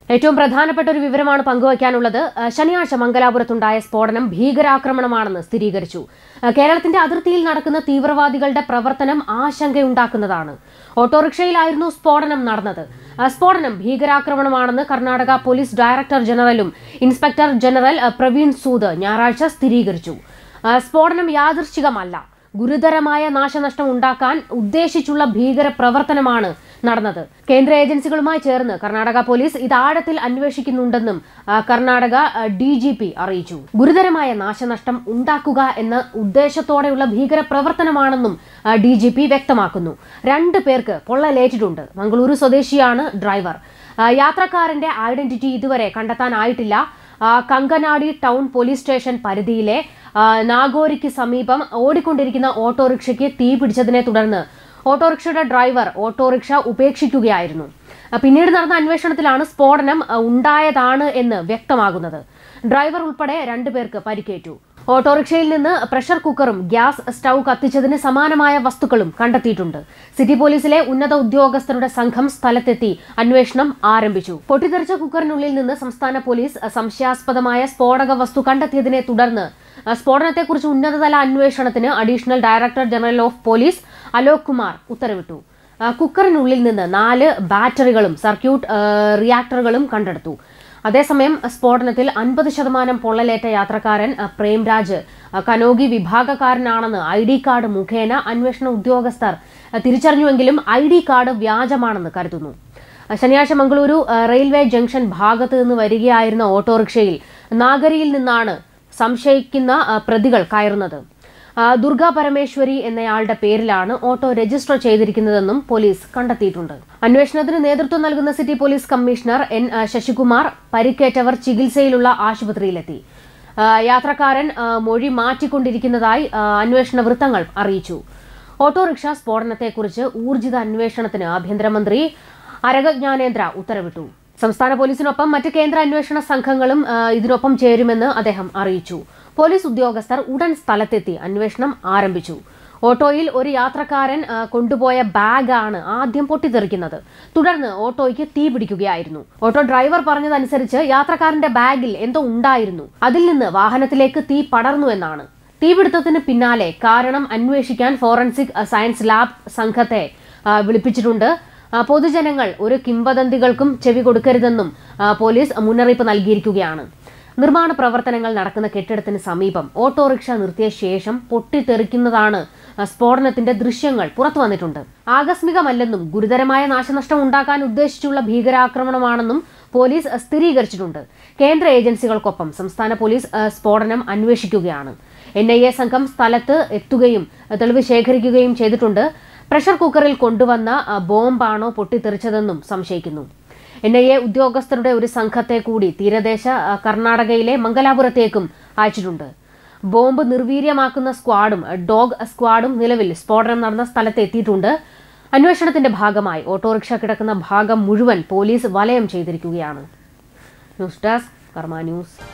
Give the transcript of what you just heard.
ഏറ്റവും പ്രധാനപ്പെട്ട ഒരു വിവരമാണ് പങ്കുവയ്ക്കാനുള്ളത് അഹ് ശനിയാഴ്ച മംഗലാപുരത്തുണ്ടായ സ്ഫോടനം ഭീകരാക്രമണമാണെന്ന് സ്ഥിരീകരിച്ചു അഹ് കേരളത്തിന്റെ അതിർത്തിയിൽ നടക്കുന്ന തീവ്രവാദികളുടെ പ്രവർത്തനം ആശങ്കയുണ്ടാക്കുന്നതാണ് ഓട്ടോറിക്ഷയിലായിരുന്നു സ്ഫോടനം നടന്നത് അഹ് സ്ഫോടനം ഭീകരാക്രമണമാണെന്ന് കർണാടക പോലീസ് ഡയറക്ടർ ജനറലും ഇൻസ്പെക്ടർ ജനറൽ അഹ് പ്രവീൺ സൂദ് ഞായറാഴ്ച സ്ഥിരീകരിച്ചു അഹ് സ്ഫോടനം യാദൃശ്ചികമല്ല ഗുരുതരമായ നാശനഷ്ടം ഉണ്ടാക്കാൻ ഉദ്ദേശിച്ചുള്ള ഭീകര പ്രവർത്തനമാണ് നടന്നത് കേന്ദ്ര ഏജൻസികളുമായി ചേർന്ന് കർണാടക പോലീസ് ഇത് ആഴത്തിൽ അന്വേഷിക്കുന്നുണ്ടെന്നും ആ, കർണാടക ഡി ജി പി അറിയിച്ചു ഗുരുതരമായ നാശനഷ്ടം ഉണ്ടാക്കുക എന്ന ഉദ്ദേശത്തോടെയുള്ള ഭീകര പ്രവർത്തനമാണെന്നും ഡി ജി പി വ്യക്തമാക്കുന്നു രണ്ട് പേർക്ക് പൊള്ളലേറ്റിട്ടുണ്ട് മംഗളൂരു സ്വദേശിയാണ് ഡ്രൈവർ ആ, യാത്രക്കാരന്റെ ഐഡന്റിറ്റി ഇതുവരെ കണ്ടെത്താനായിട്ടില്ല ആ, കങ്കനാടി ടൗൺ പോലീസ് സ്റ്റേഷൻ പരിധിയിലെ ആ, നാഗോരിക്ക് സമീപം ഓടിക്കൊണ്ടിരിക്കുന്ന ഓട്ടോറിക്ഷയ്ക്ക് തീ പിടിച്ചതിനെ തുടർന്ന് ഓട്ടോറിക്ഷയുടെ ഡ്രൈവർ ഓട്ടോറിക്ഷ ഉപേക്ഷിക്കുകയായിരുന്നു ആ, പിന്നീട് നടന്ന അന്വേഷണത്തിലാണ് സ്ഫോടനം ആ, ഉണ്ടായതാണ് എന്ന് വ്യക്തമാകുന്നത് ഡ്രൈവർ ഉൾപ്പെടെ രണ്ടുപേർക്ക് പരിക്കേറ്റു ഓട്ടോറിക്ഷയിൽ നിന്ന് പ്രഷർ കുക്കറും ഗ്യാസ് സ്റ്റൗ കത്തിച്ചതിന് സമാനമായ വസ്തുക്കളും കണ്ടെത്തിയിട്ടുണ്ട് സിറ്റി പോലീസിലെ ഉന്നത ഉദ്യോഗസ്ഥരുടെ സംഘം സ്ഥലത്തെത്തി അന്വേഷണം ആരംഭിച്ചു പൊട്ടിത്തെറിച്ച കുക്കറിനുള്ളിൽ നിന്ന് സംസ്ഥാന പോലീസ് സംശയാസ്പദമായ സ്ഫോടക വസ്തു കണ്ടെത്തിയതിനെ തുടർന്ന് അഹ് സ്ഫോടനത്തെക്കുറിച്ച് ഉന്നതതല അന്വേഷണത്തിന് additional director general of police Alok Kumar ഉത്തരവിട്ടു അഹ് കുക്കറിനുള്ളിൽ നിന്ന് നാല് ബാറ്ററികളും സർക്യൂട്ട് അഹ് റിയാക്ടറുകളും കണ്ടെടുത്തു അതേസമയം സ്ഫോടനത്തിൽ അൻപത് ശതമാനം പൊള്ളലേറ്റ യാത്രക്കാരൻ അഹ് പ്രേംരാജ് അഹ് കനോഗി വിഭാഗക്കാരനാണെന്ന് ഐ ഡി കാർഡ് മുഖേന അന്വേഷണ ഉദ്യോഗസ്ഥർ അഹ് തിരിച്ചറിഞ്ഞുവെങ്കിലും ഐ ഡി കാർഡ് വ്യാജമാണെന്ന് കരുതുന്നു അഹ് ശനിയാഴ്ച മംഗളൂരു അഹ് റെയിൽവേ ജംഗ്ഷൻ ഭാഗത്ത് നിന്ന് വരികയായിരുന്ന ഓട്ടോറിക്ഷയിൽ നാഗരിയിൽ നിന്നാണ് സംശയിക്കുന്ന അഹ് പ്രതികൾ കയറുന്നത് ആ, ദുർഗ പരമേശ്വരി എന്നയാളുടെ പേരിലാണ് ഓട്ടോ രജിസ്റ്റർ ചെയ്തിരിക്കുന്നതെന്നും പോലീസ് കണ്ടെത്തിയിട്ടുണ്ട് അന്വേഷണത്തിന് നേതൃത്വം നൽകുന്ന സിറ്റി പോലീസ് കമ്മീഷണർ എൻ ആ, ശശികുമാർ പരിക്കേറ്റവർ ചികിത്സയിലുള്ള ആശുപത്രിയിലെത്തി ആ, യാത്രക്കാരൻ ആ, മൊഴി മാറ്റിക്കൊണ്ടിരിക്കുന്നതായി ആ, അന്വേഷണ വൃത്തങ്ങൾ അറിയിച്ചു ഓട്ടോറിക്ഷ സ്ഫോടനത്തെക്കുറിച്ച് ഊർജിത അന്വേഷണത്തിന് ആഭ്യന്തരമന്ത്രി അരകജ്ഞാനേന്ദ്ര ഉത്തരവിട്ടു സംസ്ഥാന പോലീസിനൊപ്പം മറ്റ് കേന്ദ്ര അന്വേഷണ സംഘങ്ങളും ആ, ഇതിനൊപ്പം ചേരുമെന്ന് അദ്ദേഹം അറിയിച്ചു പോലീസ് ഉദ്യോഗസ്ഥർ ഉടൻ സ്ഥലത്തെത്തി അന്വേഷണം ആരംഭിച്ചു ഓട്ടോയിൽ ഒരു യാത്രക്കാരൻ ആ, കൊണ്ടുപോയ ബാഗാണ് ആദ്യം പൊട്ടിത്തെറിക്കുന്നത് തുടർന്ന് ഓട്ടോയ്ക്ക് തീ പിടിക്കുകയായിരുന്നു ഓട്ടോ ഡ്രൈവർ പറഞ്ഞതനുസരിച്ച് യാത്രക്കാരന്റെ ബാഗിൽ എന്തോ ഉണ്ടായിരുന്നു അതിൽ നിന്ന് വാഹനത്തിലേക്ക് തീ പടർന്നു എന്നാണ് തീപിടുത്തത്തിന് പിന്നാലെ കാരണം അന്വേഷിക്കാൻ ഫോറൻസിക് അഹ്, സയൻസ് ലാബ് സംഘത്തെ ആ, വിളിപ്പിച്ചിട്ടുണ്ട് ആ, പൊതുജനങ്ങൾ ഒരു കിംവദന്തികൾക്കും ചെവി കൊടുക്കരുതെന്നും ആ, പോലീസ് മുന്നറിയിപ്പ് നൽകിയിരിക്കുകയാണ് നിർമ്മാണ പ്രവർത്തനങ്ങൾ നടക്കുന്ന കെട്ടിടത്തിന് സമീപം ഓട്ടോറിക്ഷ നിർത്തിയ ശേഷം പൊട്ടിത്തെറിക്കുന്നതാണ് ആ, സ്ഫോടനത്തിന്റെ ദൃശ്യങ്ങൾ പുറത്തു വന്നിട്ടുണ്ട് ആകസ്മികമല്ലെന്നും ഗുരുതരമായ നാശനഷ്ടം ഉണ്ടാക്കാൻ ഉദ്ദേശിച്ചുള്ള ഭീകരാക്രമണമാണെന്നും പോലീസ് സ്ഥിരീകരിച്ചിട്ടുണ്ട് കേന്ദ്ര ഏജൻസികൾക്കൊപ്പം സംസ്ഥാന പോലീസ് ആ, സ്ഫോടനം അന്വേഷിക്കുകയാണ് എൻ ഐ എ സംഘം സ്ഥലത്ത് എത്തുകയും ആ, തെളിവ് ശേഖരിക്കുകയും ചെയ്തിട്ടുണ്ട് പ്രഷർ കുക്കറിൽ കൊണ്ടുവന്ന ആ, ബോംബാണോ പൊട്ടിത്തെറിച്ചതെന്നും സംശയിക്കുന്നു എൻ ഐ എ ഉദ്യോഗസ്ഥരുടെ ഒരു സംഘത്തെ കൂടി തീരദേശ ആ, കർണാടകയിലെ മംഗലാപുരത്തേക്കും അയച്ചിട്ടുണ്ട് ബോംബ് നിർവീര്യമാക്കുന്ന സ്ക്വാഡും ആ, ഡോഗ് സ്ക്വാഡും നിലവിൽ സ്ഫോടനം നടന്ന സ്ഥലത്ത് എത്തിയിട്ടുണ്ട് അന്വേഷണത്തിന്റെ ഭാഗമായി ഓട്ടോറിക്ഷ കിടക്കുന്ന ഭാഗം മുഴുവൻ പോലീസ് വലയം ചെയ്തിരിക്കുകയാണ് ന്യൂസ് ഡെസ്ക് കർമ്മ ന്യൂസ്